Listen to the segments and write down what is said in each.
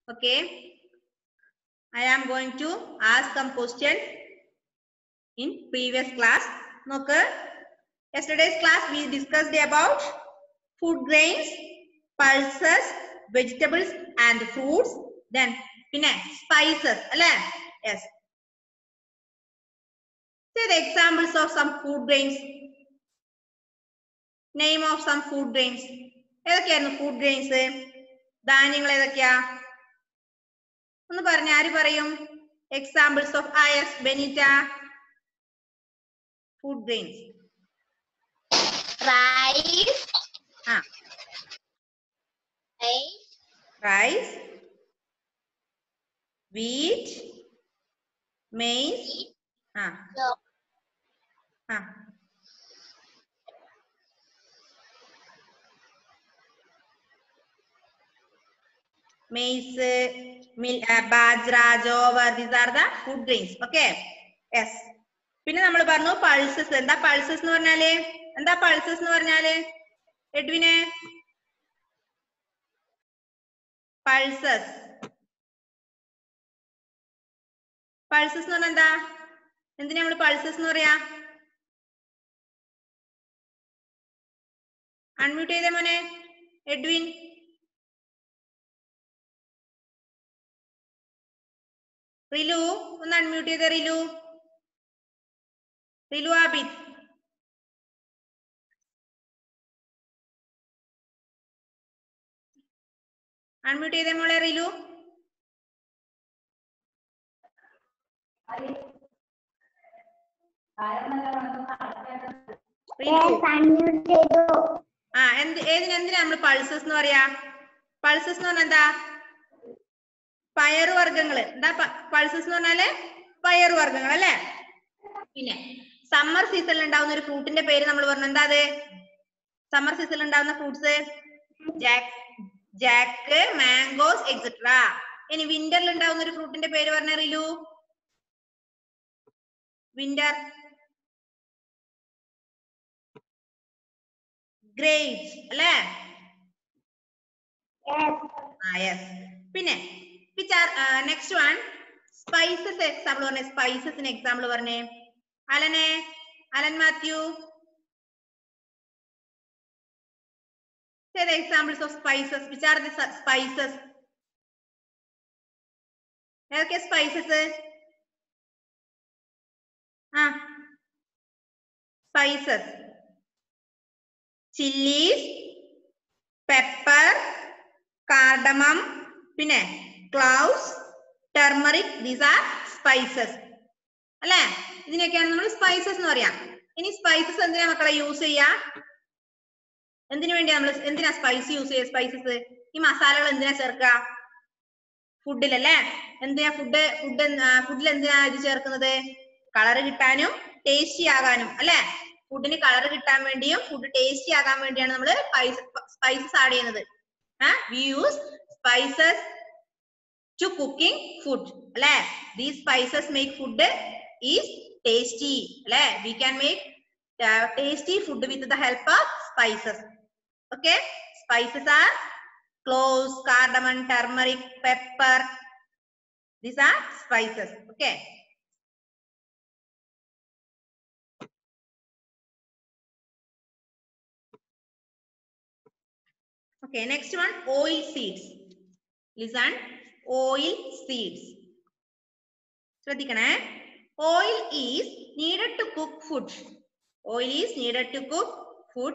Okay. I am going to ask some question in previous class. നോക്ക് yesterday's class we discussed about food grains, pulses, vegetables and fruits. Then പിന്നെ spices അല്ലേ yes. Say the examples of some food grains. Name of some food grains. ഏതൊക്കെയായിരുന്നു food grains? ധാന്യങ്ങൾ ഏതൊക്കെയാ ഒന്ന് പറഞ്ഞ ആര് പറയും examples of Ayas Benita food grains rice, ആ rice, rice wheat maize ah so ah maize bajra jowar these are the food grains okay yes പിന്നെ നമ്മൾ പറഞ്ഞു പൾസസ് എന്താ പൾസസ് എന്ന് പറഞ്ഞാല് എന്താ പൾസസ് എന്ന് പറഞ്ഞാല് എഡ്വിനെ പൾസസ് പൾസസ് എന്ന് പറഞ്ഞാൽ എന്താ എന്തിനാ നമ്മൾ പൾസസ് എന്ന് പറയാ അൺമ്യൂട്ട് ചെയ്തേ മോനെ എഡ്വിൻ റിലു ഒന്ന് അൺമ്യൂട്ട് ചെയ്തേ റിലു റിലു ആബിദ് അൺമ്യൂട്ട് ചെയ്തേ മോളെ റിലു റിലു unmute ചെയ്തു ആ എന്ത് ഏതിന് എന്തിനാ നമ്മൾ പൾസസ് എന്ന് പറയാ പൾസസ് എന്ന് പറഞ്ഞാൽ എന്താ പയറുവർഗ്ഗങ്ങള് എന്താ പൾസസ് എന്ന് പറഞ്ഞാല് പയറുവർഗ്ഗങ്ങൾ അല്ലേ പിന്നെ സമ്മർ സീസണിൽ ഉണ്ടാവുന്ന ഒരു ഫ്രൂട്ടിന്റെ പേര് നമ്മൾ പറഞ്ഞു എന്താ അത് സമ്മർ സീസണിൽ ഉണ്ടാവുന്ന fruits jack jack mangoes etcetera ഇനി വിന്ററിൽ ഉണ്ടാവുന്ന ഒരു ഫ്രൂട്ടിന്റെ പേര് പറഞ്ഞ റിലു വിന്റർ ഗ്രേപ്സ് അല്ലേ ആ യെസ് പിന്നെ നെക്സ്റ്റ് വൺ സ്പൈസസ് എക്സാമ്പിൾ പറഞ്ഞേ സ്പൈസസിന് എക്സാമ്പിൾ പറഞ്ഞേ അലനെ Alan Mathew Say the examples of spices. Which are the su- spices? ഏതൊക്കെ spices ah spices chillies pepper cardamom പിന്നെ cloves turmeric these are spices അല്ലേ ഇതിനൊക്കെയാണ് നമ്മൾ സ്പൈസസ് എന്ന് പറയാം ഇനി സ്പൈസസ് എന്തിനാ മക്കളെ യൂസ് ചെയ്യാ എന്തിനു വേണ്ടി നമ്മൾ എന്തിനാ സ്പൈസ് യൂസ് ചെയ്യുക സ്പൈസസ് ഈ മസാലകൾ എന്തിനാ ചേർക്കുക ഫുഡിലല്ലേ എന്തിനാ ഫുഡ് ഫുഡ് ഫുഡിൽ എന്തിനാ ഇത് ചേർക്കുന്നത് കളർ കിട്ടാനും ടേസ്റ്റി ആകാനും അല്ലെ ഫുഡിന് കളർ കിട്ടാൻ വേണ്ടിയും ഫുഡ് ടേസ്റ്റി ആകാൻ വേണ്ടിയാണ് നമ്മൾ സ്പൈസസ് ആഡ് ചെയ്യുന്നത് we use spices to cooking food അല്ലെ these spices make food is tasty അല്ലെ we can make tasty food with the help of spices okay spices are cloves cardamom turmeric pepper these are spices okay okay next one oil seeds listen oil seeds ശ്രദ്ധിക്കണേ oil is needed to cook food oil is needed to cook food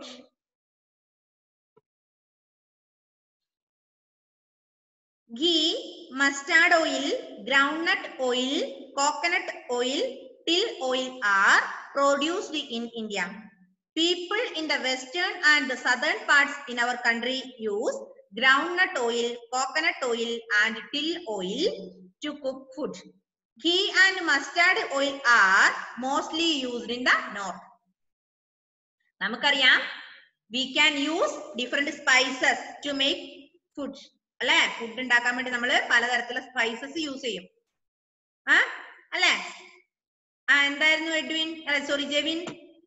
ghee, mustard oil, groundnut oil, coconut oil, till oil are produced in India. People in the western and the southern parts in our country use groundnut oil, coconut oil and till oil to cook food. Ghee and mustard oil are mostly used in the north. നമുക്കറിയാം we can use different spices to make food. അല്ലെ food ഉണ്ടാക്കാൻ വേണ്ടി നമ്മൾ പലതരത്തിലുള്ള spices use ചെയ്യും ആ അല്ലെ ആ എന്തായിരുന്നു എഡ്വിൻ അല്ലെ സോറി ജെവിൻ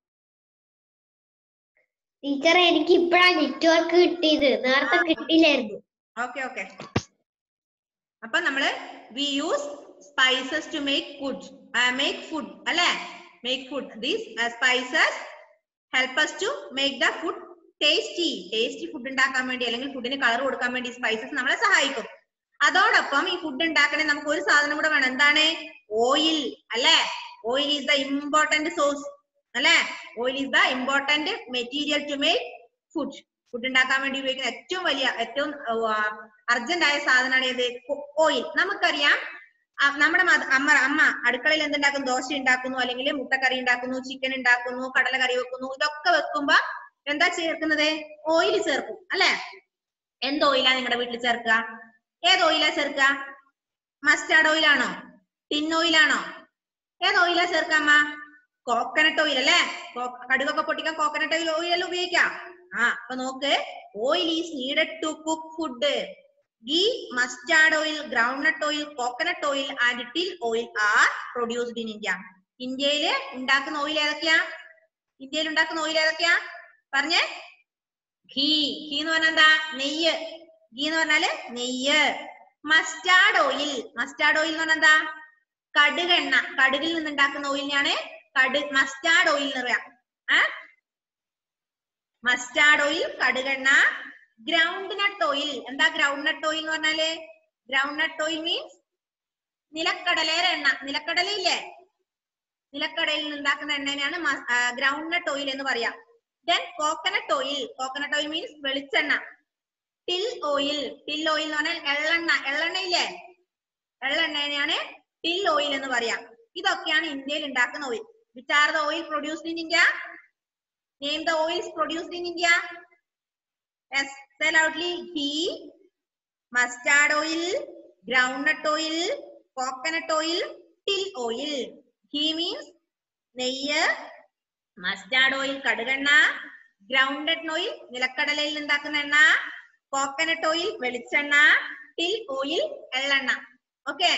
ടീച്ചർ എനിക്ക് ഇപ്പഴാ നെറ്റ്വർക്ക് കിട്ടിയത് നേരത്തെ കിട്ടിയില്ലായിരുന്നു ഓക്കെ ഓക്കെ അപ്പൊ നമ്മള് we use spices to make food make food അല്ലെ make food these spices help us to make the food tasty tasty food ഉണ്ടാക്കാൻ വേണ്ടി അല്ലെങ്കിൽ ഫുഡിന് കളർ കൊടുക്കാൻ വേണ്ടി സ്പൈസസ് നമ്മളെ സഹായിക്കും അതോടൊപ്പം ഈ ഫുഡ് ഉണ്ടാക്കണേ നമുക്ക് ഒരു സാധനം കൂടെ വേണം എന്താണ് ഓയിൽ അല്ലെ oil is the important source അല്ലെ oil is the important material to make food food ഉണ്ടാക്കാൻ വേണ്ടി ഉപയോഗിക്കുന്ന ഏറ്റവും വലിയ ഏറ്റവും അർജന്റ് ആയ സാധനമാണ് ഏത് ഓയിൽ നമുക്കറിയാം ആ, നമ്മുടെ മത- അമ്മ അമ്മ അടുക്കളയിൽ എന്തുണ്ടാക്കും ദോശ ഉണ്ടാക്കുന്നു അല്ലെങ്കിൽ മുട്ടക്കറി ഉണ്ടാക്കുന്നു ചിക്കൻ ഉണ്ടാക്കുന്നു കടലക്കറി വെക്കുന്നു ഇതൊക്കെ വെക്കുമ്പോ എന്താ ചേർക്കുന്നത് ഓയിൽ ചേർക്കും അല്ലെ എന്ത് ഓയിലാ നിങ്ങളുടെ വീട്ടിൽ ചേർക്കുക ഏത് ഓയിലാ ചേർക്കുക മസ്റ്റാർഡ് ഓയിലാണോ ടിൻ ഓയിലാണോ ഏത് ഓയിലാ ചേർക്കുക അമ്മ കോക്കനട്ട് ഓയിൽ അല്ലേ കോ- കടുകൊക്കെ പൊട്ടിക്കാൻ കോക്കനട്ട് ഓയിൽ ഓയിൽ ഉപയോഗിക്കാം ആ അപ്പൊ നോക്ക് oil is needed to cook food ghee mustard oil groundnut oil coconut oil and til oil are produced in India ഇന്ത്യയില് ഉണ്ടാക്കുന്ന ഓയിൽ ഏതൊക്കെയാ ഇന്ത്യയിൽ ഉണ്ടാക്കുന്ന ഓയിൽ ഏതൊക്കെയാ പറഞ്ഞേ ഘീ ഘീ എന്ന് പറഞ്ഞാൽ എന്താ നെയ്യ് ഘീ എന്ന് പറഞ്ഞാല് നെയ്യ് മസ്റ്റാർഡ് ഓയിൽ മസ്റ്റാർഡ് ഓയിൽ എന്ന് പറഞ്ഞാൽ എന്താ കടുകെണ്ണ കടുകിൽ നിന്നുണ്ടാക്കുന്ന ഓയിലിനെയാണ് കടു മസ്റ്റാർഡ് ഓയിൽ എന്ന് പറയാം ആ മസ്റ്റാർഡ് ഓയിൽ കടുകെണ്ണ ഗ്രൗണ്ട് നട്ട് ഓയിൽ എന്താ ഗ്രൗണ്ട് നട്ട് ഓയിൽ എന്ന് പറഞ്ഞാല് ഗ്രൗണ്ട് നട്ട് ഓയിൽ മീൻസ് നിലക്കടലയുടെ എണ്ണ നിലക്കടലയില്ലേ നിലക്കടലിൽ നിന്നുണ്ടാക്കുന്ന എണ്ണനെയാണ് ഗ്രൗണ്ട് നട്ട് ഓയിൽ എന്ന് പറയാം then coconut oil coconut oil means വെളിച്ചെണ്ണ ടിൽ ഓയിൽ ടിൽ ഓയിൽ എന്ന് പറഞ്ഞാൽ എള്ളെണ്ണ എള്ളെണ്ണയില്ലേ എള്ളെണ്ണയാണ് ടിൽ ഓയിൽ എന്ന് പറയാം ഇതൊക്കെയാണ് ഇന്ത്യയിൽ ഉണ്ടാക്കുന്ന oil which are the oil produced in India name the oils produced in India Yes, say loudly. Ghee, mustard oil, groundnut oil, coconut oil, till oil. Ghee means നെയ്യ് mustard oil കടുകെണ്ണ grounded oil നിലക്കടലയിൽ ഉണ്ടാക്കുന്ന എണ്ണ coconut oil വെളിച്ചെണ്ണ til oil എള്ളെണ്ണ okay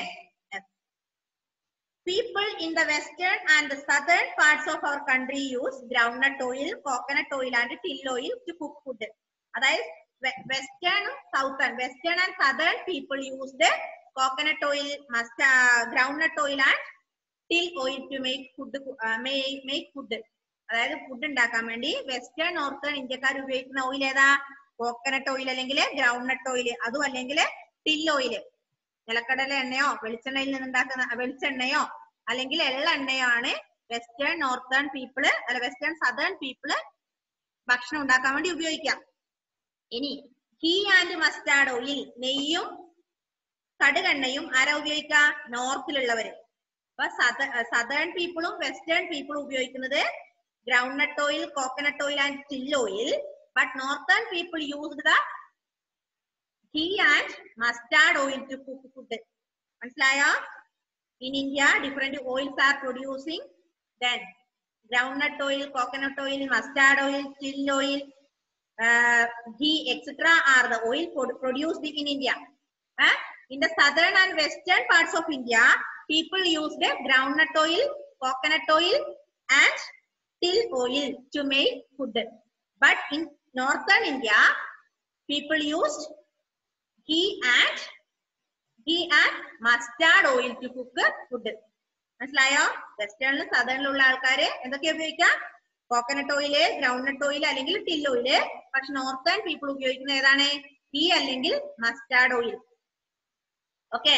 People in the western and the southern parts of our country use groundnut oil, coconut oil and till oil to cook food. അതായത് വെസ്റ്റേണും southern western and southern people use the coconut oil must groundnut oil and til oil to make food make food അതായത് food ഉണ്ടാക്കാൻ വേണ്ടി western northern ഇന്ത്യക്കാർ ഉപയോഗിക്കുന്ന oil ഏതാ coconut oil അല്ലെങ്കിൽ groundnut oil അതും അല്ലെങ്കിൽ ടിൽ ഓയിൽ നിലക്കടല എണ്ണയോ വെളിച്ചെണ്ണയിൽ നിന്നുണ്ടാക്കുന്ന വെളിച്ചെണ്ണയോ അല്ലെങ്കിൽ എള്ളെണ്ണയോ ആണ് വെസ്റ്റേൺ നോർത്തേൺ പീപ്പിള് അല്ല വെസ്റ്റേൺ സദേൺ പീപ്പിള് ഭക്ഷണം ഉണ്ടാക്കാൻ വേണ്ടി ഉപയോഗിക്കാം ഇനി ഹീ ആൻഡ് മസ്റ്റാർഡ് ഓയിൽ നെയ്യും കടുകെണ്ണയും ആരാ ഉപയോഗിക്കുക നോർത്തിലുള്ളവര് അപ്പൊ സദേൺ പീപ്പിളും വെസ്റ്റേൺ പീപ്പിളും ഉപയോഗിക്കുന്നത് groundnut oil coconut oil and til oil but northern people used the ghee and mustard oil to cook food മനസ്സിലായോ in India different oils are producing then groundnut oil coconut oil mustard oil til oil uh, ghee, etc. are the oil pro- produced in India. Uh, in the southern and western parts of India, people use the groundnut oil, coconut oil, and till oil to make food. But in northern India, people used ghee and ghee and mustard oil to cook food. മനസ്സിലായോ വെസ്റ്റേണിലും സദേണിലുള്ള ആൾക്കാര് എന്തൊക്കെയാ ഉപയോഗിക്കാം coconut oil groundnut oil അല്ലെങ്കിൽ til oil പക്ഷെ northern people ഉപയോഗിക്കുന്നത് ഏതാണ് ഗീ അല്ലെങ്കിൽ mustard oil okay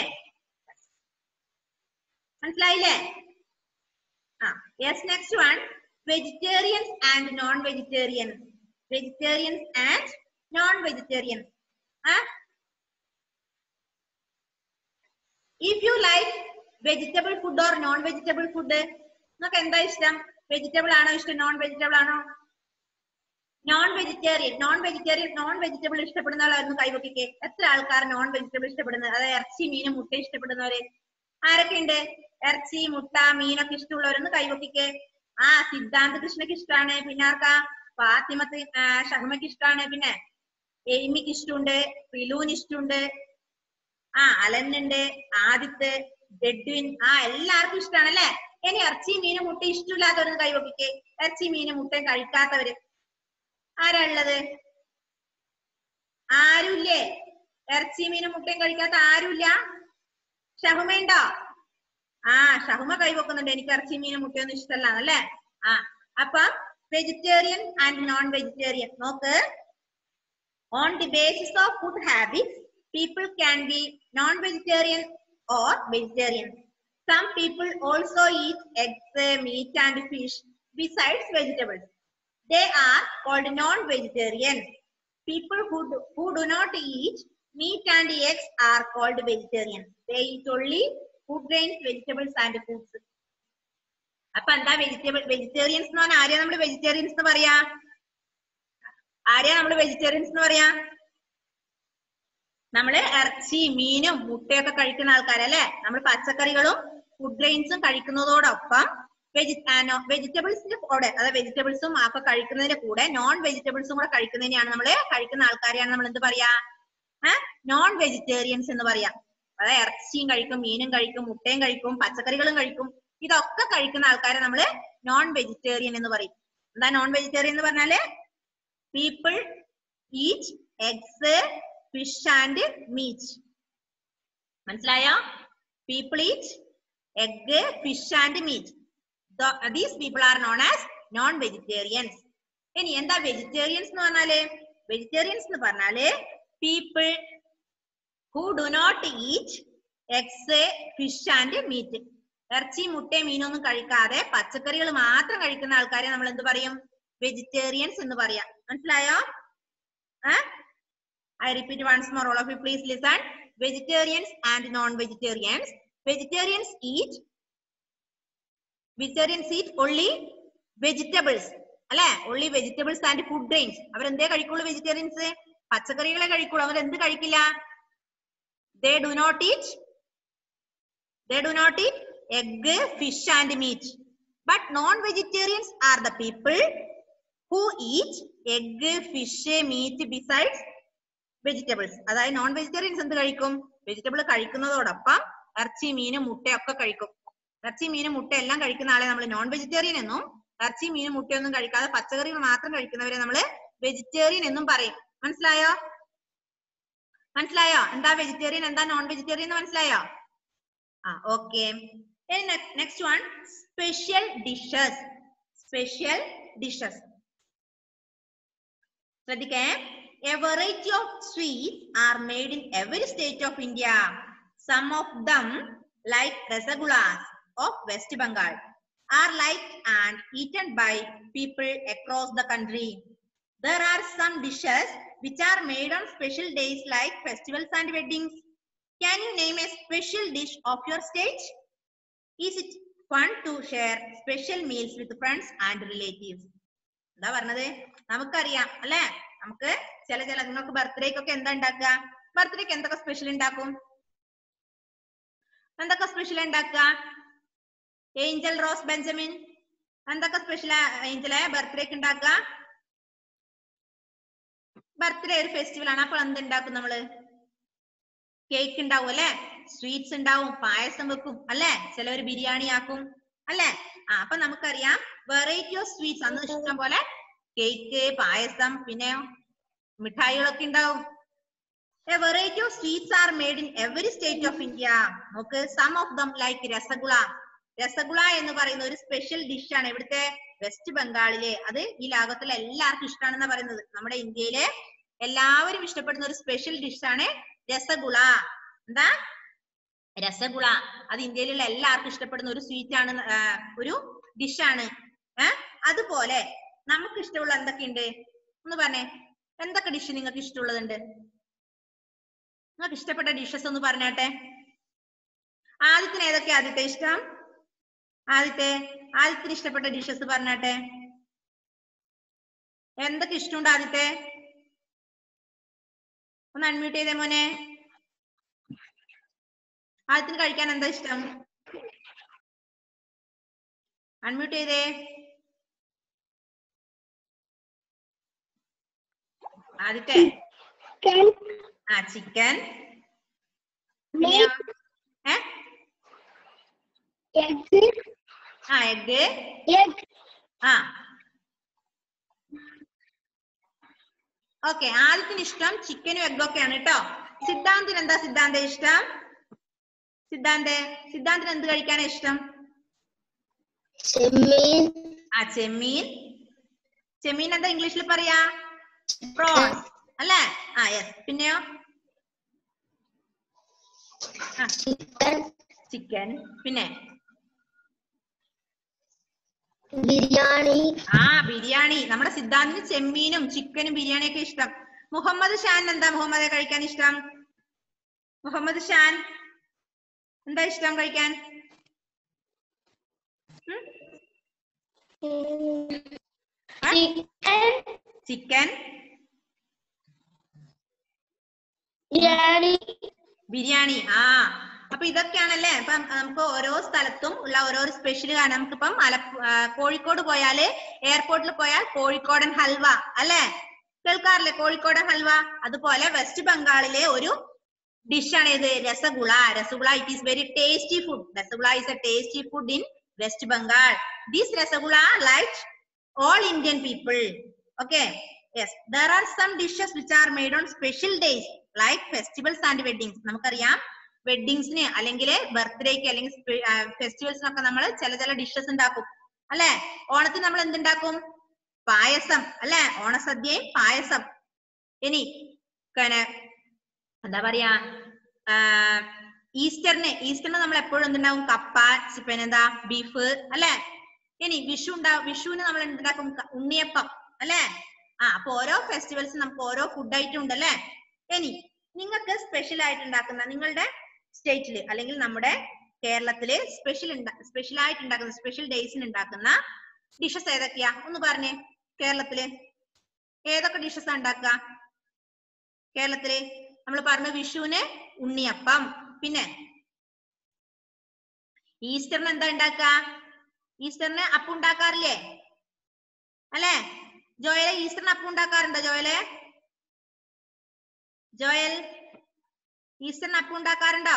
മനസ്സിലായില്ലേ ആ yes next one vegetarians and non vegetarians vegetarians and non vegetarians ah if you like vegetable food or non vegetable food നിങ്ങൾക്ക് എന്താ ഇഷ്ടം വെജിറ്റബിൾ ആണോ ഇഷ്ടം നോൺ വെജിറ്റബിൾ ആണോ non vegetarian non vegetarian non vegetable ഇഷ്ടപ്പെടുന്ന ആളായിരുന്നു കൈവക്കിക്ക് എത്ര ആൾക്കാർ നോൺ വെജിറ്റബിൾ ഇഷ്ടപ്പെടുന്നത് അതായത് ഇറച്ചി മീനും മുട്ട ഇഷ്ടപ്പെടുന്നവര് ആരൊക്കെ ഉണ്ട് ഇറച്ചി മുട്ട മീനൊക്കെ ഇഷ്ടമുള്ളവരൊന്ന് കൈവക്കിക്ക് ആ സിദ്ധാന്ത കൃഷ്ണക്ക് ഇഷ്ടമാണ് പിന്നെ ആർക്കാ ഫാത്തിമത്ത് ആ, ഷഹ്മക്ക് ഇഷ്ടമാണ് പിന്നെ എയ്മിക്ക് ഇഷ്ടമുണ്ട് ഫിലൂന് ഇഷ്ടമുണ്ട് ആ അലനുണ്ട് ആദിത്ത് ജഡ്വിൻ ആ എല്ലാവർക്കും ഇഷ്ടമാണ് അല്ലെ ഇനി ഇറച്ചി മീനും മുട്ട ഇഷ്ടമില്ലാത്തവരൊന്ന് കൈവക്കിക്ക് ഇറച്ചി മീനും മുട്ടയും കഴിക്കാത്തവര് ആരാ ഉള്ളത് ആരുമില്ലേ ഇറച്ചി മീനും മുട്ടയും കഴിക്കാത്ത ആരുമില്ല ഷഹുമയുണ്ടോ ആ ഷഹുമ കൈവക്കുന്നുണ്ട് എനിക്ക് ഇറച്ചി മീനും മുട്ടയൊന്നും ഇഷ്ടമല്ല അല്ലേ ആ അപ്പം വെജിറ്റേറിയൻ ആൻഡ് നോൺ വെജിറ്റേറിയൻ നോക്ക് on the basis of food habits, people can be non-vegetarian or vegetarian. Some people also eat eggs, meat and fish besides vegetables. They are called non-vegetarian. People who do, who do not eat meat and eggs are called vegetarian. They eat only food grains, vegetables and fruits. അപ്പൊ എന്താ vegetable vegetarians എന്ന് പറഞ്ഞാൽ ആരെയാ നമ്മൾ vegetarians എന്ന് പറയാ ആരെയാ നമ്മൾ വെജിറ്റേറിയൻസ് എന്ന് പറയാ നമ്മള് ഇറച്ചി മീനും മുട്ടയൊക്കെ കഴിക്കുന്ന ആൾക്കാരല്ലേ നമ്മൾ പച്ചക്കറികളും ഫുഡ് ഗ്രെയിൻസും കഴിക്കുന്നതോടൊപ്പം വെജി വെജിറ്റബിൾസിന്റെ കൂടെ അതായത് വെജിറ്റബിൾസും ഒക്കെ കഴിക്കുന്നതിന്റെ കൂടെ നോൺ വെജിറ്റബിൾസും കൂടെ കഴിക്കുന്നതിനെയാണ് നമ്മൾ കഴിക്കുന്ന ആൾക്കാരെയാണ് നമ്മൾ എന്ത് പറയാ നോൺ വെജിറ്റേറിയൻസ് എന്ന് പറയാം അതായത് ഇറച്ചിയും കഴിക്കും മീനും കഴിക്കും മുട്ടയും കഴിക്കും പച്ചക്കറികളും കഴിക്കും ഇതൊക്കെ കഴിക്കുന്ന ആൾക്കാരെ നമ്മൾ നോൺ വെജിറ്റേറിയൻ എന്ന് പറയും എന്താ നോൺ വെജിറ്റേറിയൻ എന്ന് പറഞ്ഞാല് people eat eggs fish and meat മനസ്സിലായോ people eat egg fish and meat these people are non as non vegetarians ഇനി എന്താ വെജിറ്റേറിയൻസ് എന്ന് പറഞ്ഞാല് വെജിറ്റേറിയൻസ് എന്ന് പറഞ്ഞാല് people who do not eat eggs fish and meat ഇറച്ചി മുട്ടയും മീനൊന്നും കഴിക്കാതെ പച്ചക്കറികൾ മാത്രം കഴിക്കുന്ന ആൾക്കാരെ നമ്മൾ എന്ത് പറയും വെജിറ്റേറിയൻസ് എന്ന് പറയാം മനസ്സിലായോ I repeat once more all of you please listen vegetarians and non vegetarians vegetarians eat vegetarians eat only vegetables അല്ലെ only vegetables and food grains അവരെന്തേ കഴിക്കുള്ളൂ വെജിറ്റേറിയൻസ് പച്ചക്കറികളെ കഴിക്കുള്ളൂ അവർ എന്ത് കഴിക്കില്ല they do not eat they do not eat egg fish and meat but non vegetarians are the people who eat egg fish meat besides vegetables അതായത് non vegetarians എന്ത് കഴിക്കും വെജിറ്റബിൾ കഴിക്കുന്നതോടൊപ്പം ഇറച്ചി മീനും മുട്ടയൊക്കെ കഴിക്കും ഇറച്ചി മീനും മുട്ട എല്ലാം കഴിക്കുന്ന ആളെ നമ്മൾ നോൺ വെജിറ്റേറിയൻ എന്നും ഇറച്ചി മീനും മുട്ടയൊന്നും കഴിക്കാതെ പച്ചക്കറികൾ മാത്രം കഴിക്കുന്നവരെ നമ്മൾ വെജിറ്റേറിയൻ എന്നും പറയും മനസ്സിലായോ മനസ്സിലായോ എന്താ വെജിറ്റേറിയൻ എന്താ നോൺ വെജിറ്റേറിയൻ എന്ന് മനസ്സിലായോ ആ okay next one special dishes special dishes ശ്രദ്ധിക്കേ a variety of sweets are made in every state of India some of them like rasgullas of West Bengal are like and eaten by people across the country there are some dishes which are made on special days like festivals and weddings. Can you name a special dish of your state? Is it fun to share special meals with friends and relatives? എന്താ പറഞ്ഞത് നമുക്കറിയാം അല്ലെ നമുക്ക് ചില ചില നിങ്ങൾക്ക് ബർത്ത്ഡേക്കൊക്കെ എന്താ ഉണ്ടാക്കുക ബർത്ത്ഡേക്ക് എന്തൊക്കെ സ്പെഷ്യൽ ഉണ്ടാക്കും എന്തൊക്കെ സ്പെഷ്യൽ ഉണ്ടാക്കുക ഏഞ്ചൽ റോസ് ബെഞ്ചമിൻ എന്തൊക്കെ സ്പെഷ്യൽ ഏഞ്ചലെ ബർത്ത്ഡേക്ക് ഉണ്ടാക്കുക ബർത്ത്ഡേ ഒരു ഫെസ്റ്റിവൽ ആണ് അപ്പോൾ എന്ത് ഉണ്ടാക്കും നമ്മള് കേക്ക് ഉണ്ടാവും അല്ലെ സ്വീറ്റ്സ് ഉണ്ടാവും പായസം വെക്കും അല്ലെ ചിലവർ ബിരിയാണി ആക്കും അല്ലെ ആ അപ്പൊ നമുക്കറിയാം വെറൈറ്റി ഓഫ് സ്വീറ്റ്സ് അന്ന് ഇഷ്ടം പോലെ കേക്ക് പായസം പിന്നെ മിഠായികളൊക്കെ ഉണ്ടാവും a variety of sweets are made in every state of India നോക്ക് some of them like rasgulla rasgulla എന്ന് പറയുന്ന ഒരു സ്പെഷ്യൽ ഡിഷ് ആണ് ഇവിടുത്തെ വെസ്റ്റ് ബംഗാളിലെ അത് ഈ ലോകത്തിലെ എല്ലാവർക്കും ഇഷ്ടമാണെന്ന് പറയുന്നത് നമ്മുടെ ഇന്ത്യയിലെ എല്ലാവരും ഇഷ്ടപ്പെടുന്ന ഒരു സ്പെഷ്യൽ ഡിഷ് ആണ് രസഗുള എന്താ രസഗുള അത് ഇന്ത്യയിലുള്ള എല്ലാവർക്കും ഇഷ്ടപ്പെടുന്ന ഒരു സ്വീറ്റ് ആണ് ആ, ഒരു ഡിഷാണ് ഏഹ് അതുപോലെ നമുക്ക് ഇഷ്ടമുള്ള എന്തൊക്കെയുണ്ട് ഒന്ന് പറഞ്ഞേ എന്തൊക്കെ ഡിഷ് നിങ്ങൾക്ക് ഇഷ്ടമുള്ളതുണ്ട് നിങ്ങൾക്ക് ഇഷ്ടപ്പെട്ട ഡിഷസ് ഒന്ന് പറഞ്ഞാട്ടെ ആദ്യത്തിന് ഏതൊക്കെ ആദ്യത്തെ ഇഷ്ടം ആദ്യത്തെ ആദ്യത്തിന് ഇഷ്ടപ്പെട്ട ഡിഷസ് പറഞ്ഞാട്ടെ എന്തൊക്കെ ഇഷ്ടമുണ്ട് ആദ്യത്തെ ഒന്ന് അൺമ്യൂട്ട് ചെയ്തേ മോനെ ആദ്യത്തിന് കഴിക്കാൻ എന്താ ഇഷ്ടം അൺമ്യൂട്ട് ചെയ്തേ ആദ്യത്തെ Can ah chicken make a egg, ah egg egg, ah okay ആദ്യത്തിന് ഇഷ്ടം ചിക്കനും എഗ്ഗും ഒക്കെയാണ് കേട്ടോ സിദ്ധാന്തിന് എന്താ സിദ്ധാന്ത ഇഷ്ടം സിദ്ധാന്തെ സിദ്ധാന്തിന് എന്ത് കഴിക്കാനാ ഇഷ്ടം ചെമ്മീൻ ആ ചെമ്മീൻ ചെമ്മീൻ എന്താ ഇംഗ്ലീഷിൽ പറയാ പ്രോൺസ് അല്ലേ ആ യെസ് പിന്നെയോ ആ ചിക്കൻ ചിക്കൻ പിന്നെ ബിരിയാണി ആ ബിരിയാണി നമ്മുടെ സിദ്ധാന്തിന് ചെമ്മീനും ചിക്കനും ബിരിയാണിയൊക്കെ ഇഷ്ടം മുഹമ്മദ് ഷാൻ എന്താ മുഹമ്മദെ കഴിക്കാൻ ഇഷ്ടം മുഹമ്മദ് ഷാൻ എന്താ ഇഷ്ടം കഴിക്കാൻ ഉം? ആ? ചിക്കൻ ചിക്കൻ ബിരിയാണി ബിരിയാണി ആ അപ്പൊ ഇതൊക്കെയാണല്ലേ ഇപ്പം നമുക്ക് ഓരോ സ്ഥലത്തും ഉള്ള ഓരോരോ സ്പെഷ്യൽ കാണാം നമുക്കിപ്പം മല ആ, കോഴിക്കോട് പോയാല് എയർപോർട്ടിൽ പോയാൽ കോഴിക്കോടൻ ഹൽവ അല്ലെ കേൾക്കാറില്ലേ കോഴിക്കോടൻ ഹൽവ അതുപോലെ വെസ്റ്റ് ബംഗാളിലെ ഒരു ഡിഷ് ആണ് ഇത് rasgulla rasgulla it is very tasty food rasgulla is a tasty food in West Bengal this rasgulla like all Indian people. Okay. Yes. There are some dishes which are made on special days like festivals and weddings. നമുക്കറിയാം വെഡിങ്സിന് അല്ലെങ്കിൽ ബർത്ത്ഡേക്ക് അല്ലെങ്കിൽ ഫെസ്റ്റിവൽസിനൊക്കെ നമ്മൾ ചില ചില dishes ഉണ്ടാക്കും അല്ലെ ഓണത്തിന് നമ്മൾ എന്തുണ്ടാക്കും പായസം അല്ലെ ഓണസദ്യയും പായസം ഇനി പിന്നെ എന്താ പറയാ ആ, ഈസ്റ്ററിന് ഈസ്റ്ററിന് നമ്മൾ എപ്പോഴും എന്തുണ്ടാവും കപ്പ ചി- പിന്നെന്താ ബീഫ് അല്ലെ ഇനി വിഷു ഉണ്ടാ വിഷുവിന് നമ്മൾ എന്തുണ്ടാക്കും ക- ഉണ്ണിയപ്പം അല്ലെ ആ അപ്പൊ ഓരോ ഫെസ്റ്റിവൽസ് നമുക്ക് ഓരോ ഫുഡ് ഐറ്റം ഉണ്ട് അല്ലെ ഇനി നിങ്ങൾക്ക് സ്പെഷ്യൽ ആയിട്ട് ഉണ്ടാക്കുന്ന നിങ്ങളുടെ സ്റ്റേറ്റില് അല്ലെങ്കിൽ നമ്മുടെ കേരളത്തില് സ്പെഷ്യൽ സ്പെഷ്യൽ ആയിട്ട് ഉണ്ടാക്കുന്ന സ്പെഷ്യൽ ഡേയ്സിന് ഉണ്ടാക്കുന്ന ഡിഷസ് ഏതൊക്കെയാ ഒന്ന് പറഞ്ഞേ കേരളത്തില് ഏതൊക്കെ ഡിഷസ് ഉണ്ടാക്കുക കേരളത്തില് നമ്മൾ പറഞ്ഞു വിഷുവിന് ഉണ്ണിയപ്പം പിന്നെ ഈസ്റ്ററിന് എന്താ ഉണ്ടാക്കുക ഈസ്റ്ററിന് അപ്പം ഉണ്ടാക്കാറില്ലേ അല്ലേ ജോയലെ ഈസ്റ്ററിന് അപ്പം ഉണ്ടാക്കാറുണ്ടോ ജോയലെ ജോയൽ ഈസ്റ്ററിന് അപ്പം ഉണ്ടാക്കാറുണ്ടോ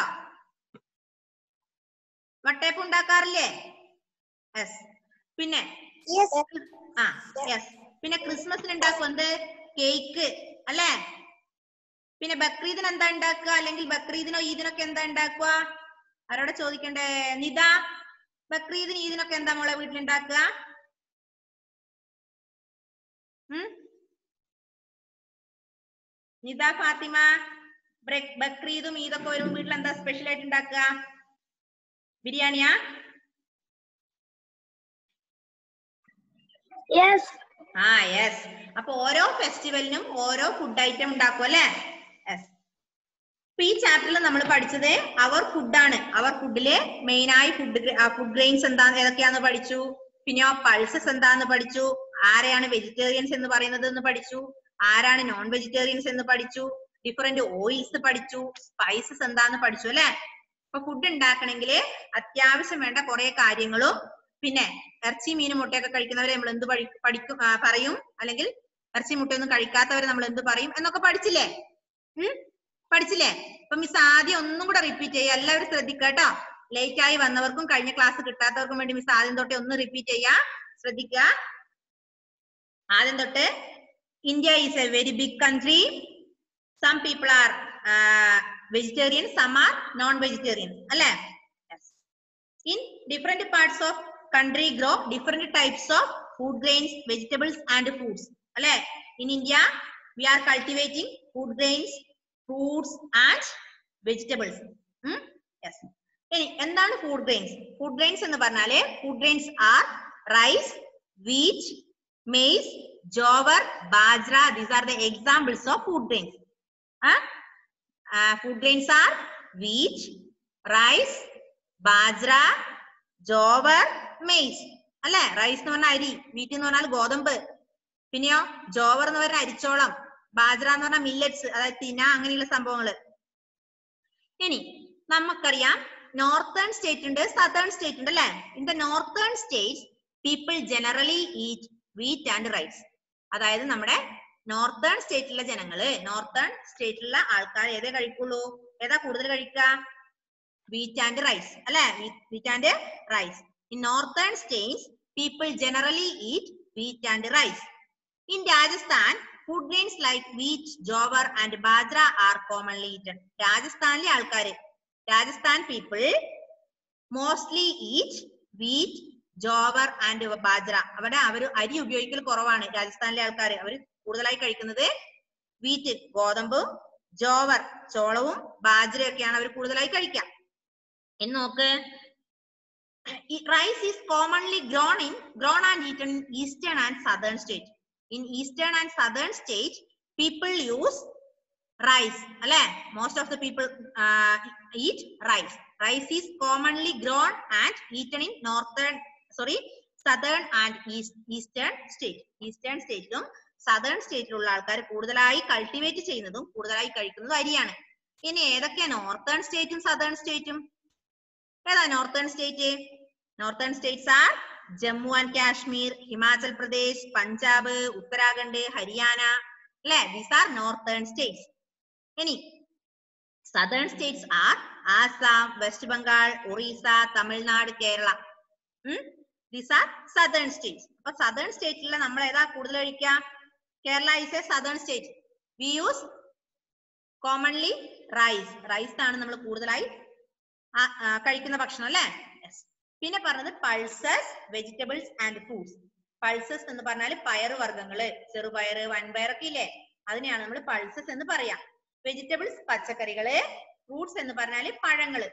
വട്ടയപ്പം ഉണ്ടാക്കാറില്ലേ യെസ് പിന്നെ ആ യെസ് പിന്നെ ക്രിസ്മസിന് ഉണ്ടാക്കും എന്ത് കേക്ക് അല്ലേ പിന്നെ ബക്രീദിന് എന്താ ഉണ്ടാക്കുക അല്ലെങ്കിൽ ബക്രീദിനോ ഈദിനൊക്കെ എന്താ ഉണ്ടാക്കുക ആരോടെ ചോദിക്കണ്ടേ നിത ബക്രീദിന് ഈദിനൊക്കെ എന്താ മോളെ വീട്ടിലുണ്ടാക്കുക ഉം നിത ഫാത്തിമ ബ്ര- ബക്രീദും ഈദൊക്കെ വരും വീട്ടിൽ എന്താ സ്പെഷ്യൽ ആയിട്ട് ഉണ്ടാക്കുക ബിരിയാണിയാ യെസ് ആ യെസ് അപ്പൊ ഓരോ ഫെസ്റ്റിവലിനും ഓരോ ഫുഡ് ഐറ്റം ഉണ്ടാക്കും അല്ലെ യെസ് അപ്പൊ ഈ ചാപ്റ്ററിൽ നമ്മൾ പഠിച്ചത് അവർ ഫുഡാണ് അവർ ഫുഡില് മെയിൻ ആയി ഫുഡ് ഫുഡ് ഗ്രെയിൻസ് എന്താ ഏതൊക്കെയാന്ന് പഠിച്ചു പിന്നെ പൾസസ് എന്താന്ന് പഠിച്ചു ആരെയാണ് വെജിറ്റേറിയൻസ് എന്ന് പറയുന്നത് എന്ന് പഠിച്ചു ആരാണ് നോൺ വെജിറ്റേറിയൻസ് എന്ന് പഠിച്ചു ഡിഫറെന്റ് ഓയിൽസ് പഠിച്ചു സ്പൈസസ് എന്താന്ന് പഠിച്ചു അല്ലെ അപ്പൊ ഫുഡ് ഉണ്ടാക്കണമെങ്കിൽ അത്യാവശ്യം വേണ്ട കുറെ കാര്യങ്ങളും പിന്നെ ഇറച്ചി മീനും മുട്ടയൊക്കെ കഴിക്കുന്നവരെ നമ്മൾ എന്ത് പഠി പഠിക്കും ആ, പറയും അല്ലെങ്കിൽ ഇറച്ചി മുട്ടയൊന്നും കഴിക്കാത്തവരെ നമ്മൾ എന്ത് പറയും എന്നൊക്കെ പഠിച്ചില്ലേ ഉം പഠിച്ചില്ലേ അപ്പൊ മിസ് ആദ്യം ഒന്നും കൂടെ റിപ്പീറ്റ് ചെയ്യുക എല്ലാവരും ശ്രദ്ധിക്കുക കേട്ടോ ലേറ്റ് ആയി വന്നവർക്കും കഴിഞ്ഞ ക്ലാസ് കിട്ടാത്തവർക്കും വേണ്ടി മിസ് ആദ്യം തൊട്ടേ ഒന്ന് റിപ്പീറ്റ് ചെയ്യാ ശ്രദ്ധിക്കുക ആദ്യം തൊട്ട് India is a very big country some people are vegetarian some are non vegetarian അല്ലേ in different parts of country grow different types of food grains vegetables and foods അല്ലെ in india we are cultivating food grains fruits and vegetables ഉം? yes ഇനി എന്താണ് food grains food grains എന്ന് പറഞ്ഞാല് food grains are rice wheat maize jowar bajra these are the examples of food grains food grains are wheat rice bajra jowar maize അല്ലെ rice എന്ന് പറഞ്ഞാൽ അരി wheat എന്ന് പറഞ്ഞാൽ ഗോതമ്പ് പിന്നെയോ ജോവർ എന്ന് പറഞ്ഞാൽ അരിച്ചോളം ബാജ്ര എന്ന് പറഞ്ഞാൽ മില്ലറ്റ്സ് അതായത് തിന അങ്ങനെയുള്ള സംഭവങ്ങള് ഇനി നമുക്കറിയാം നോർത്തേൺ സ്റ്റേറ്റ് ഉണ്ട് സതേൺ സ്റ്റേറ്റ് ഉണ്ട് അല്ലെ in the northern states people generally eat wheat and rice അതായത് നമ്മുടെ നോർത്തേൺ സ്റ്റേറ്റിലെ ജനങ്ങള് നോർത്തേൺ സ്റ്റേറ്റിലുള്ള ആൾക്കാർ ഏതേ കഴിക്കുള്ളൂ ഏതാ കൂടുതൽ കഴിക്കുക wheat and rice അല്ലെ wheat and rice in northern states people generally eat wheat and rice in rajasthan food grains like wheat jowar and bajra are commonly eaten രാജസ്ഥാനിലെ ആൾക്കാര് Rajasthan people mostly eat wheat jowar and bajra അവിടെ അവർ അരി ഉപയോഗിക്കൽ കുറവാണ് രാജസ്ഥാനിലെ ആൾക്കാർ അവർ കൂടുതലായി കഴിക്കുന്നത് വീറ്റ് ഗോതമ്പും ജോവർ ചോളവും ബാജ്രയൊക്കെയാണ് അവർ കൂടുതലായി കഴിക്കുക ഇനി നോക്ക് rice is commonly grown in grown and eaten in eastern and southern state in eastern and southern state people use rice അല്ലെ most of the people eat rice rice is commonly grown and eaten in northern sorry southern and eastern state eastern സ്റ്റേറ്റിലും സദേൺ സ്റ്റേറ്റിലുള്ള ആൾക്കാർ കൂടുതലായി cultivate ചെയ്യുന്നതും കൂടുതലായി കഴിക്കുന്നതും അരിയാണ് ഇനി ഏതൊക്കെയാ നോർത്തേൺ സ്റ്റേറ്റും സദേൺ സ്റ്റേറ്റും ഏതാ northern state northern states are Jammu and Kashmir Himachal Pradesh Punjab Uttarakhand Haryana അല്ലെ ദീസ് ആർ നോർത്തേൺ സ്റ്റേറ്റ്സ് ഇനി southern states are Assam West Bengal Orissa Tamil Nadu Kerala these are southern states അപ്പൊ സദേൺ സ്റ്റേറ്റിലെ നമ്മൾ ഏതാ കൂടുതൽ കഴിക്കുക Kerala is a southern state we use commonly rice rice ആണ് നമ്മൾ കൂടുതലായി ആ, ആ, കഴിക്കുന്ന ഭക്ഷണം അല്ലെ പിന്നെ പറഞ്ഞത് pulses vegetables and fruits pulses എന്ന് പറഞ്ഞാൽ പയറ് വർഗ്ഗങ്ങള് ചെറുപയറ് വൻപയറൊക്കെ ഇല്ലേ അതിനെയാണ് നമ്മൾ പൾസസ് എന്ന് പറയാം വെജിറ്റബിൾസ് പച്ചക്കറികള് ഫ്രൂട്ട്സ് എന്ന് പറഞ്ഞാല് പഴങ്ങള്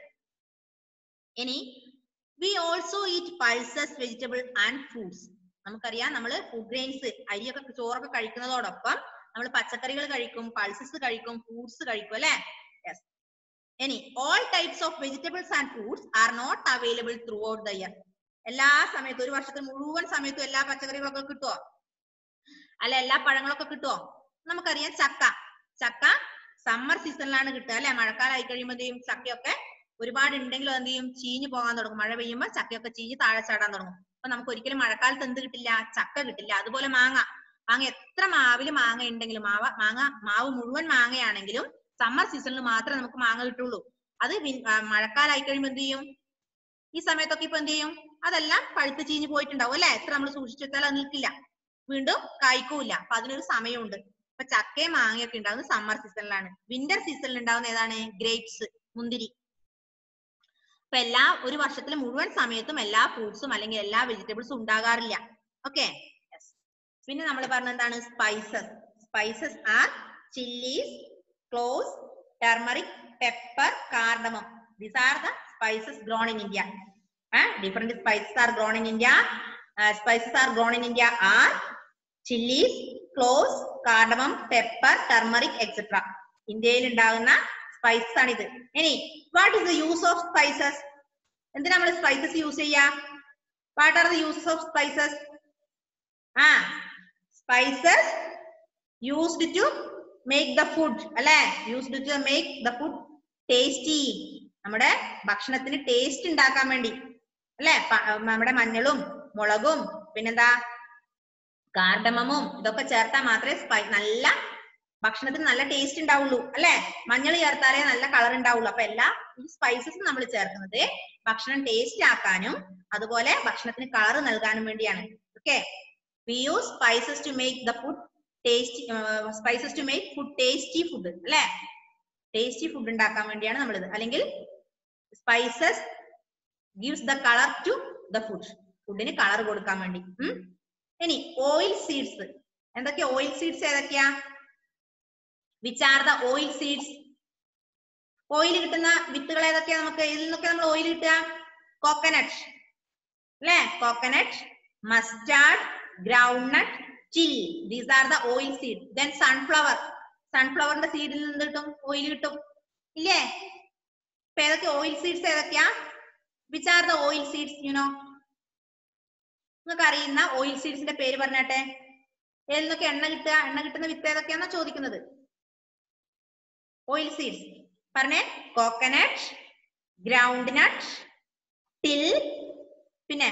ഇനി we also eat pulses vegetable and fruits നമുക്കറിയാം നമ്മൾ ഫുഡ് ഗ്രെയിൻസ് അരിയൊക്കെ ചോറൊക്കെ കഴിക്കുന്നതോടൊപ്പം നമ്മൾ പച്ചക്കറികൾ കഴിക്കും പൾസസ് കഴിക്കും ഫ്രൂട്ട്സ് കഴിക്കും അല്ലെ യെസ് ഇനി all types of vegetables and fruits are not available throughout the year എല്ലാ സമയത്തും ഒരു വർഷത്തിൽ മുഴുവൻ സമയത്തും എല്ലാ പച്ചക്കറികളൊക്കെ കിട്ടുമോ അല്ല എല്ലാ പഴങ്ങളൊക്കെ കിട്ടുമോ നമുക്കറിയാം ചക്ക ചക്ക സമ്മർ സീസണിലാണ് കിട്ടുക അല്ലെ മഴക്കാലമായി കഴിയുമ്പോൾ എന്ത് ചെയ്യും ചക്കയൊക്കെ ഒരുപാട് ഉണ്ടെങ്കിലും എന്ത് ചെയ്യും ചീഞ്ഞു പോകാൻ തുടങ്ങും മഴ പെയ്യുമ്പോൾ ചക്കയൊക്കെ ചീഞ്ഞ് താഴെ ചാടാൻ തുടങ്ങും അപ്പൊ നമുക്ക് ഒരിക്കലും മഴക്കാലത്ത് എന്ത് കിട്ടില്ല ചക്ക കിട്ടില്ല അതുപോലെ മാങ്ങ മാങ്ങ എത്ര മാവില് മാങ്ങ ഉണ്ടെങ്കിലും മാവ മാങ്ങ മാവ് മുഴുവൻ മാങ്ങയാണെങ്കിലും സമ്മർ സീസണിൽ മാത്രമേ നമുക്ക് മാങ്ങ കിട്ടുള്ളൂ അത് വിൻ- ആ, മഴക്കാലായി കഴിയുമ്പോൾ എന്ത് ചെയ്യും ഈ സമയത്തൊക്കെ ഇപ്പൊ എന്ത് ചെയ്യും അതെല്ലാം പഴുത്ത് ചീഞ്ഞ് പോയിട്ടുണ്ടാവും അല്ലെ എത്ര നമ്മൾ സൂക്ഷിച്ചു വെച്ചാൽ അത് നിൽക്കില്ല വീണ്ടും കായ്ക്കൂല അപ്പൊ അതിനൊരു സമയമുണ്ട് അപ്പൊ ചക്കയും മാങ്ങയൊക്കെ ഉണ്ടാവുന്നത് സമ്മർ സീസണിലാണ് വിന്റർ സീസണിൽ ഉണ്ടാവുന്ന ഏതാണ് ഗ്രേപ്സ് മുന്തിരി അപ്പൊ എല്ലാ ഒരു വർഷത്തിൽ മുഴുവൻ സമയത്തും എല്ലാ ഫ്രൂട്ട്സും അല്ലെങ്കിൽ എല്ലാ വെജിറ്റബിൾസും ഉണ്ടാകാറില്ല ഓക്കെ പിന്നെ നമ്മൾ പറഞ്ഞ എന്താണ് spices spices are chillies cloves turmeric pepper cardamom these are the spices grown in India different spices are grown in India spices are grown in India are chillies cloves cardamom pepper turmeric etcetera ഇന്ത്യയിൽ ഉണ്ടാകുന്ന spices ആണ് ഇത് ഇനി what is the use of spices എന്തിനാ നമ്മൾ spices use ചെയ്യാ what are the use of spices ah spices used to make the food അല്ലെ used to make the food tasty നമ്മുടെ ഭക്ഷണത്തിന് ടേസ്റ്റ് ഉണ്ടാക്കാൻ വേണ്ടി അല്ലെ നമ്മുടെ മഞ്ഞളും മുളകും പിന്നെന്താ കാർഡമമും ഇതൊക്കെ ചേർത്താൽ മാത്രമേ സ്പൈ നല്ല ഭക്ഷണത്തിന് നല്ല ടേസ്റ്റ് ഉണ്ടാവുള്ളൂ അല്ലെ മഞ്ഞൾ ചേർത്താലേ നല്ല കളർ ഉണ്ടാവുള്ളൂ അപ്പൊ എല്ലാ ഈ സ്പൈസസും നമ്മൾ ചേർക്കുന്നത് ഭക്ഷണം ടേസ്റ്റ് ആക്കാനും അതുപോലെ ഭക്ഷണത്തിന് കളർ നൽകാനും വേണ്ടിയാണ് okay we use spices to make the food tasty spices to make food tasty food അല്ലെ ടേസ്റ്റി ഫുഡ് ഉണ്ടാക്കാൻ വേണ്ടിയാണ് നമ്മളിത് അല്ലെങ്കിൽ spices gives the colour to the food ഫുഡിന് കളർ കൊടുക്കാൻ വേണ്ടി ഉം. ഇനി ഓയിൽ സീഡ്സ് എന്തൊക്കെയാ ഓയിൽ സീഡ്സ് ഏതൊക്കെയാ which are the oil seeds oil കിട്ടുന്ന വിത്തുകൾ ഏതൊക്കെയാ നമുക്ക് ഇതിൽ നിന്നൊക്കെ നമ്മൾ ഓയിൽ കിട്ടുക കോക്കനട്ട് അല്ലെ coconut mustard groundnut chilli these are the oil seed then sunflower സൺഫ്ലവറിന്റെ സീഡിൽ നിന്ന് കിട്ടും ഓയിൽ കിട്ടും ഇല്ലേ ഇപ്പൊ ഏതൊക്കെ ഓയിൽ സീഡ്സ് ഏതൊക്കെയാ which are the oil seeds you know നിങ്ങൾക്ക് അറിയുന്ന ഓയിൽ സീഡ്സിന്റെ പേര് പറഞ്ഞാട്ടെ ഏതിൽ നിന്നൊക്കെ എണ്ണ കിട്ടുക എണ്ണ കിട്ടുന്ന വിത്ത് ഏതൊക്കെയാന്നാ ചോദിക്കുന്നത് ഓയിൽ സീഡ്സ് പറഞ്ഞേ കോക്കനട്ട് ഗ്രൗണ്ട് നട്ട് ടിൽ പിന്നെ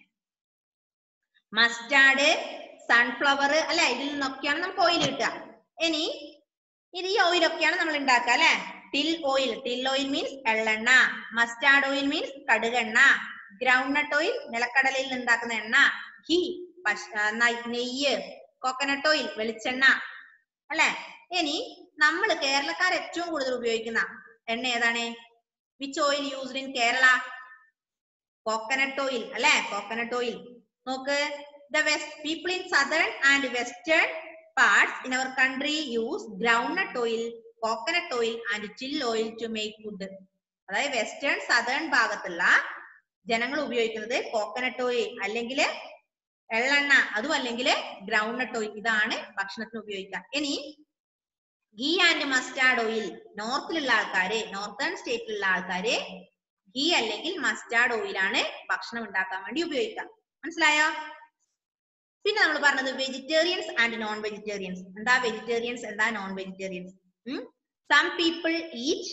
മസ്റ്റാർഡ് സൺഫ്ലവർ അല്ലെ ഇതിൽ നിന്നൊക്കെയാണ് നമുക്ക് ഓയിൽ കിട്ടുക ഇനി ഇത് ഈ ഓയിലൊക്കെയാണ് നമ്മൾ ഉണ്ടാക്കുക അല്ലെ til oil til oil means എള്ളെണ്ണ മസ്റ്റാർഡ് ഓയിൽ മീൻസ് കടുകെണ്ണ ഗ്രൗണ്ട് നട്ട് ഓയിൽ നിലക്കടലയിൽ നിന്ന് ഉണ്ടാക്കുന്ന എണ്ണ ഘീ പശ ആ, ന- നെയ്യ് കോക്കനട്ട് ഓയിൽ വെളിച്ചെണ്ണ അല്ലെ ഇനി നമ്മൾ കേരളക്കാർ ഏറ്റവും കൂടുതൽ ഉപയോഗിക്കുന്ന എണ്ണ ഏതാണ് which oil used in Kerala coconut oil അല്ലെ കോക്കനട്ട് ഓയിൽ നോക്ക് the west people in southern and western parts in our country use groundnut oil coconut oil and til oil to make food അതായത് വെസ്റ്റേൺ സദേൺ ഭാഗത്തുള്ള ജനങ്ങൾ ഉപയോഗിക്കുന്നത് coconut oil അല്ലെങ്കിൽ എള്ളെണ്ണ അതും അല്ലെങ്കിൽ ഗ്രൗണ്ട്നട്ട് ഓയിൽ ഇതാണ് ഭക്ഷണത്തിന് ഉപയോഗിക്കുക ഇനി ഗീ ആൻഡ് മസ്റ്റാർഡ് ഓയിൽ നോർത്തിലുള്ള ആൾക്കാര് നോർത്തേൺ സ്റ്റേറ്റിലുള്ള ആൾക്കാര് ഗീ അല്ലെങ്കിൽ മസ്റ്റാർഡ് ഓയിലാണ് ഭക്ഷണം ഉണ്ടാക്കാൻ വേണ്ടി ഉപയോഗിക്കുക മനസ്സിലായോ പിന്നെ നമ്മൾ പറഞ്ഞത് വെജിറ്റേറിയൻസ് ആൻഡ് നോൺ വെജിറ്റേറിയൻസ് എന്താ വെജിറ്റേറിയൻസ് എന്താ non vegetarians some people eat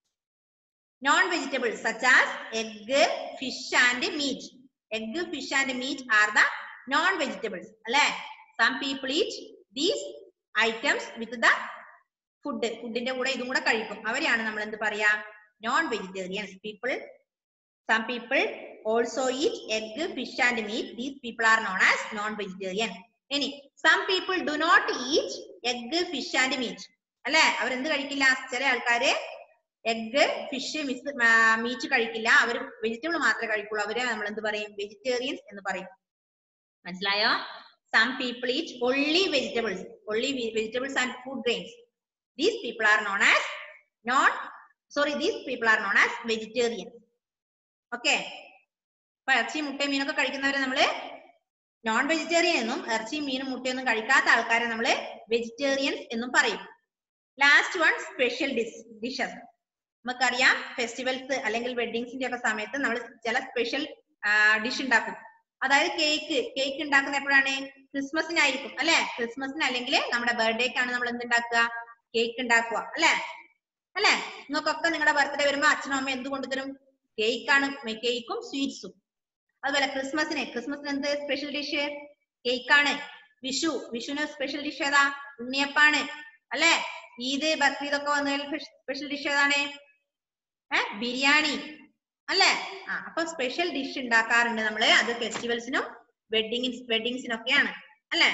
non vegetables such as egg fish and meat egg fish and meat are the non vegetables അല്ലെ some people eat these items with the food ഫുഡിന്റെ കൂടെ ഇതും കൂടെ കഴിക്കും അവരെയാണ് നമ്മൾ എന്ത് പറയാ non vegetarians people some people also eat egg fish and meat these people are non as non vegetarian ഇനി some people do not eat egg fish and meat അല്ലെ അവരെന്ത് കഴിക്കില്ല ചില ആൾക്കാര് എഗ് ഫിഷ് മിസ് മീറ്റ് കഴിക്കില്ല അവർ vegetable മാത്രമേ കഴിക്കുള്ളൂ അവരെ നമ്മൾ എന്ത് പറയും വെജിറ്റേറിയൻസ് എന്ന് പറയും മനസ്സിലായോ some people eat only vegetables only vegetables and food grains these people are known as not sorry these people are known as vegetarian okay അപ്പൊ ഇറച്ചി മുട്ടയും മീനൊക്കെ കഴിക്കുന്നവരെ നമ്മള് നോൺ വെജിറ്റേറിയൻ എന്നും ഇറച്ചിയും മീനും മുട്ടയൊന്നും കഴിക്കാത്ത ആൾക്കാരെ നമ്മള് വെജിറ്റേറിയൻസ് എന്നും പറയും last one special dish dishes നമുക്കറിയാം ഫെസ്റ്റിവൽസ് അല്ലെങ്കിൽ വെഡിങ്സിന്റെ ഒക്കെ സമയത്ത് നമ്മൾ ചില സ്പെഷ്യൽ ഡിഷ് ഉണ്ടാക്കും അതായത് കേക്ക് കേക്ക് ഉണ്ടാക്കുന്ന എപ്പോഴാണ് ക്രിസ്മസിനായിരിക്കും അല്ലെ ക്രിസ്മസിന് അല്ലെങ്കിൽ നമ്മുടെ ബർത്ത്ഡേക്കാണ് നമ്മൾ എന്ത് ഉണ്ടാക്കുക കേക്ക് ഉണ്ടാക്കുക അല്ലെ അല്ലെ നിങ്ങൾക്കൊക്കെ നിങ്ങളുടെ ബർത്ത്ഡേ വരുമ്പോ അച്ഛനും അമ്മ എന്ത് കൊണ്ടുതരും കേക്കാണ് കേക്കും സ്വീറ്റ്സും അതുപോലെ ക്രിസ്മസിന് ക്രിസ്മസിന് എന്ത് സ്പെഷ്യൽ ഡിഷ് കേക്കാണ് വിഷു വിഷുവിന് സ്പെഷ്യൽ ഡിഷ് ഏതാ ഉണ്ണിയപ്പാണ് അല്ലെ ഈദ് ബക്രീദ് ഒക്കെ വന്നതിൽ സ്പെഷ്യൽ ഡിഷ് ഏതാണ് ഏഹ് ബിരിയാണി അല്ലെ ആ അപ്പൊ സ്പെഷ്യൽ ഡിഷ് ഉണ്ടാക്കാറുണ്ട് നമ്മള് അത് ഫെസ്റ്റിവൽസിനും വെഡിങ് വെഡിങ്സിനൊക്കെയാണ് അല്ലെ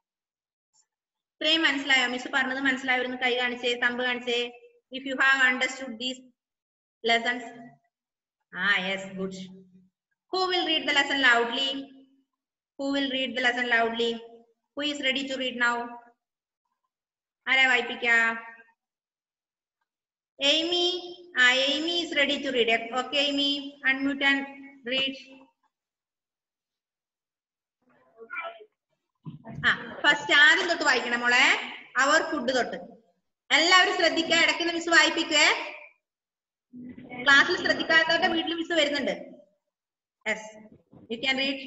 ഇത്രയും മനസ്സിലായോ മിസ് പറഞ്ഞത് മനസ്സിലായവരൊന്ന് കൈ കാണിച്ചേ തമ്പ് കാണിച്ചേ if you have understood these lessons ah yes good who will read the lesson loudly who will read the lesson loudly who is ready to read now ആരാ വായിപ്പിക്ക Amy ah Amy is ready to read okay Amy unmute and read ah first ആദ്യം തൊട്ട് വായിക്കണം മോളെ അവർ food തൊട്ട് എല്ലാവരും ശ്രദ്ധിക്കുക ഇടയ്ക്ക് മിസ് വായിപ്പിക്കേ ക്ലാസ്സിൽ ശ്രദ്ധിക്കാത്തവരുടെ വീട്ടിൽ മിസ് വരുന്നുണ്ട് yes you can read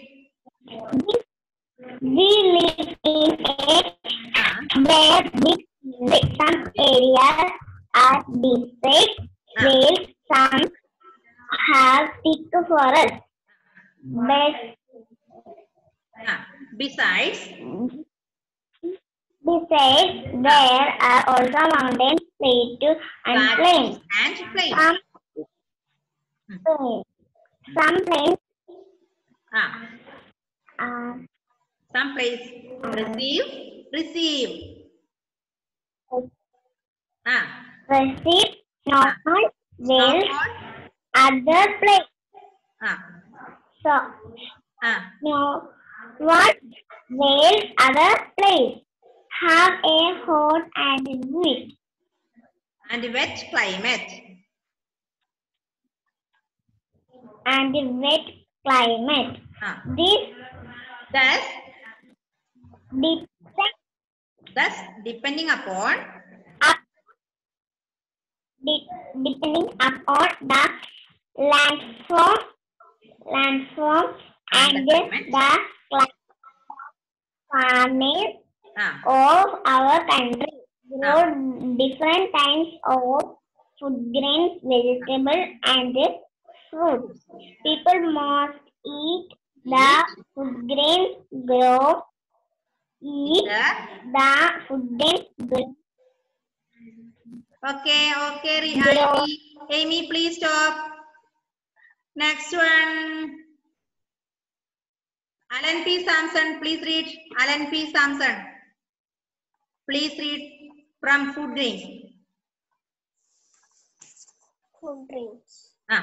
We live in a where big, some areas are desert, while some have thick forests. But besides besides, there are also mountains, plateaus, and plains. and plains Some plains, some plains ah are some place receive receive ah receive normal, while not other plains. ah So, ah no what will other place have a hot and wet and wet climate and wet climate. ah This thus depends thus depending upon up, de- depending upon the landform, landform And and the the climate. farming ah of our country grow different kinds of food grains, vegetables, and fruits. People must eat the food grains grow, eat the the food grains grow. Okay, okay, Re- Zero. Amy, Amy, please stop. Next one. Alan P. Sampson, please read. Alan P. Sampson. Please read. From food grains Food grains. ആ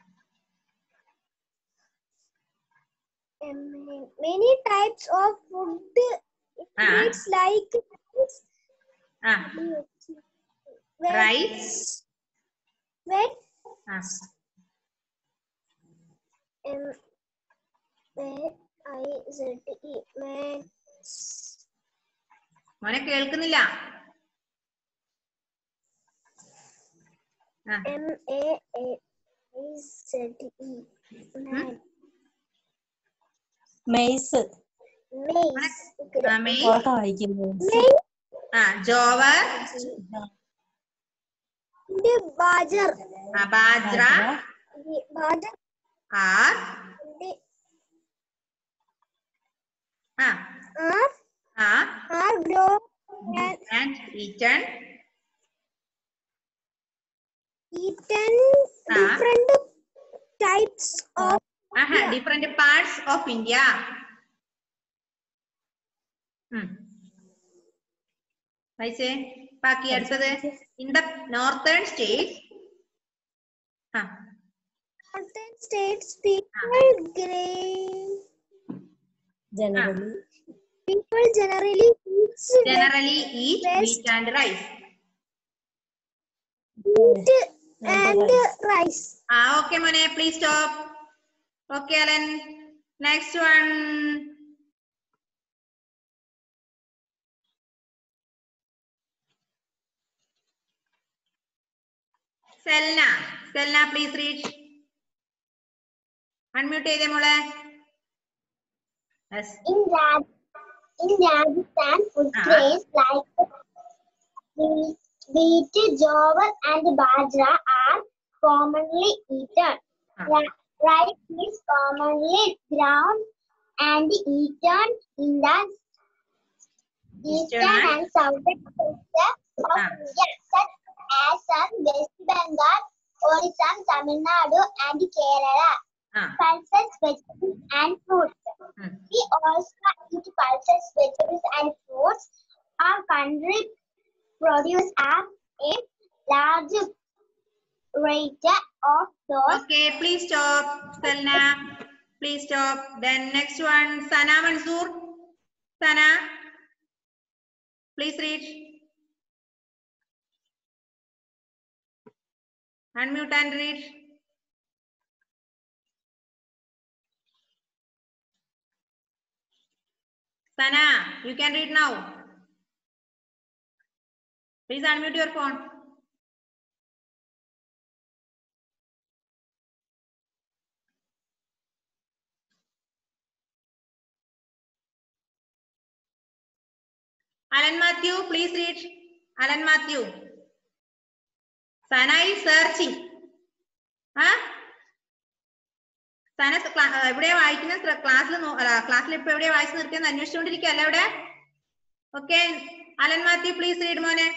Um, many types of food Ah. grains like ah wet, rice wet ah M A I Z E maize, മോനെ കേൾക്കുന്നില്ല ആ M A A I Z E maize, maize maize, ah മെയ് photo വായിക്കുന്നു maize, ah jowar the bajar, ah bajra the bajar, ആർ the ah are ആ are grown and and eaten eaten Ah. different types of ആഹാ different parts of India വായിച്ചേ ബാക്കി അടുത്തത് in the northern state ah northern states. People grain. Generally People generally eat generally eat West. Wheat and rice wheat and rice. ആ okay മോനെ please stop okay Alan next one Selna Selna please read unmute ചെയ്തേ മോളെ yes In Raj in Rajasthan, food Ah. grains like wheat, wheat, jowar, and bajra are commonly eaten. Ah. Ra- Rice is commonly ground and eaten in the eastern Eastern and southern parts of Ah. India, such as some West Bengal, Orissa, Tamil Nadu, and Kerala. ആ Pulses, vegetables, and fruits. ഉം. We also eat pulses, vegetables, and fruits. Our country produce are a large rate of those. Okay, please stop, Selna. Please stop. Then next one, Sana Mansoor. Sana, please read. Unmute and read. Sana, you can read now. Please unmute your phone. Alan Matthew, please read. Alan Matthew. Sana is searching. ആ സന എവിടെയാ വായിക്കുന്ന ക്ലാസ്സിൽ ക്ലാസ്സിൽ ഇപ്പൊ എവിടെയാ വായിച്ചു നിർത്തിയെന്ന് അന്വേഷിച്ചുകൊണ്ടിരിക്കുകയല്ലേ അവിടെ okay Alan Mathew please read മോനെ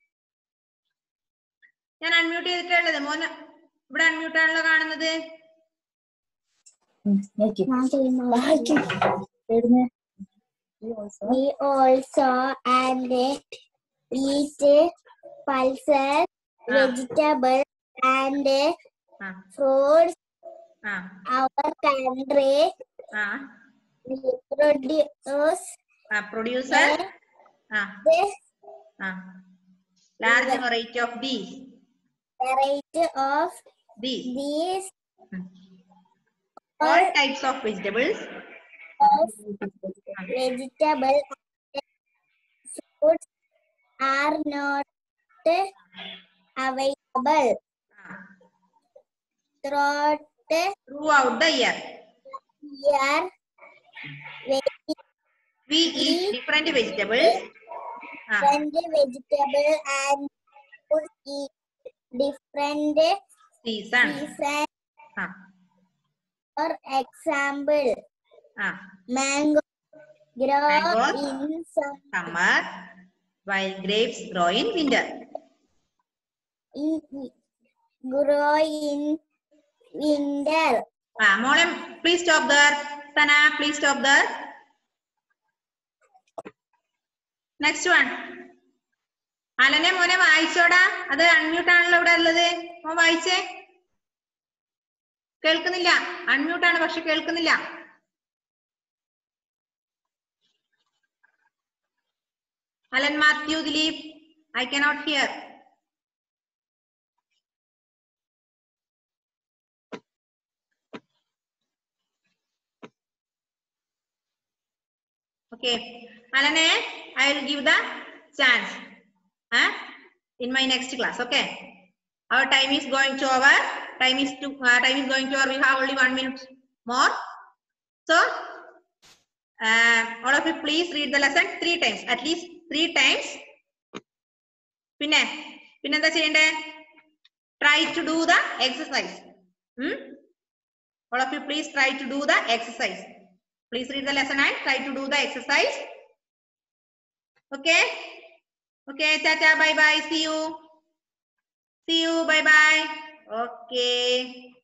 ഞാൻ അൺമ്യൂട്ട് ചെയ്തിട്ടുള്ളത് മോനെ ഇവിടെ അൺമ്യൂട്ട് ആണല്ലോ കാണുന്നത് We also and eat pulses, vegetables, and ആ fruits. ആ Our country ah produce ah producer ah this ah large variety of these variety of these these all types of vegetables of vegetable and fruits are not available ആ, throughout the throughout the year year. we eat different vegetables ആ, Different vegetable and food eat different season season. ആ, For example, ആ, mango grow Mango. in some summer while grapes grow in winter in, grow in winter. ആ മോളെ please stop there Sana please stop there next one അലനെ മോനെ വായിച്ചോടാ അത് unmute ആണല്ലോ ഇവിടെ ഉള്ളത് മോൻ വായിച്ചേ കേൾക്കുന്നില്ല അൺമ്യൂട്ട് ആണ് പക്ഷെ കേൾക്കുന്നില്ല Alan Mathew Dileep I cannot hear Okay. Alane, I will give the chance huh? in my next class. Okay. Our time is going to over. Time is to uh, time is going to over. We have only one minute more. So, uh, all of you please read the lesson three times. At least three times. പിന്നെ പിന്നെന്താ ചെയ്യണ്ടേ try to do the exercise all of you please try to do the exercise please read the lesson and try to do the exercise okay okay tata bye bye see you see you bye bye okay